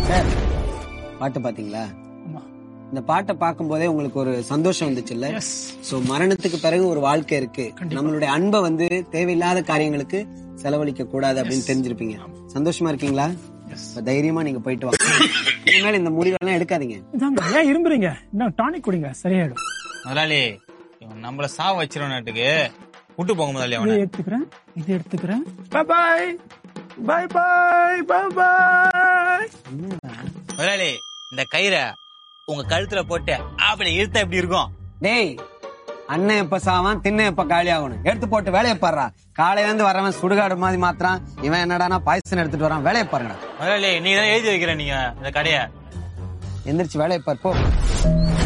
sir பாட்டு பாத்தீங்களா ஆமா இந்த பாட்டை பார்க்கும்போதே உங்களுக்கு ஒரு சந்தோஷம் வந்துச்சுல்ல எஸ் சோ மரணத்துக்கு பிறகு ஒரு வாழ்க்கை இருக்கு நம்மளுடைய அன்பை வந்து தேவையில்லாத காரியங்களுக்கு செலவழிக்க கூடாது அப்படின்னு தெரிஞ்சிருப்பீங்க சந்தோஷமா இருக்கீங்களா எஸ் இப்ப தைரியமா நீங்க போயிட்டு வாங்க இனிமேல் இந்த முடிவெல்லாம் எடுக்காதீங்க இதாங்க ஏன் இரும்புறீங்க இன்னும் டானிக் குடிங்க சரியாயிடும் முதலாளி இவன் நம்மள சாவ வச்சிருவனாட்டுக்கு விட்டு போங்க முதலாளி இதை அவனை எடுத்துக்கிறேன் இது எடுத்துக்கிறேன் பாய் பாய் பாய் பாய் பாய் பாய் முதலாளி இந்த கயிறை உங்க கழுத்துல போட்டு ஆப்பிள இழுத்தா எப்படி இருக்கும் டேய் அண்ணன் எப்ப சாவான் தின்ன எப்ப காலி ஆகணும் எடுத்து போட்டு வேலையை பாடுறா காலையில இருந்து வரவன் சுடுகாடு மாதிரி மாத்திரான் இவன் என்னடானா பாய்சன் எடுத்துட்டு வரான் வேலையை பாருங்கடா முதலாளி நீங்க தான் எழுதி வைக்கிற நீங்க இந்த கடைய எந்திரிச்சு வேலையை பார் போ